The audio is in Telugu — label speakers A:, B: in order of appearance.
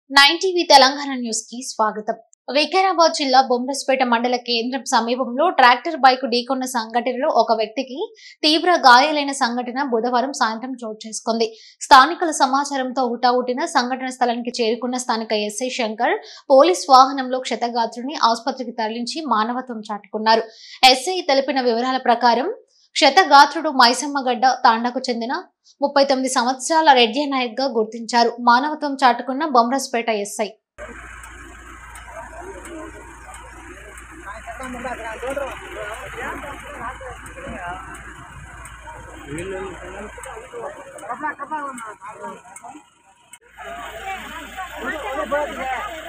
A: నైన్ టీవీ తెలంగాణ న్యూస్ కి స్వాగతం వికారాబాద్ జిల్లా బొమ్మరస్పేట మండల కేంద్రం సమీపంలో ట్రాక్టర్ బైక్ ఢీకొన్న సంఘటనలో ఒక వ్యక్తికి తీవ్ర గాయాలైన సంఘటన బుధవారం సాయంత్రం చోటు చేసుకుంది స్థానికుల సమాచారంతో హుటాహుటిన సంఘటన స్థలానికి చేరుకున్న స్థానిక ఎస్ఐ శంకర్ పోలీస్ వాహనంలో క్షతగాత్రుని ఆసుపత్రికి తరలించి మానవత్వం చాటుకున్నారు ఎస్ఐ తెలిపిన వివరాల ప్రకారం క్షతగాత్రుడు మైసమ్మగడ్డ తాండాకు చెందిన ముప్పై తొమ్మిది సంవత్సరాల రెడ్డి నాయక్ గా గుర్తించారు మానవత్వం చాటుకున్న బొమ్రస్పేట ఎస్ఐ
B: కపడా కపడా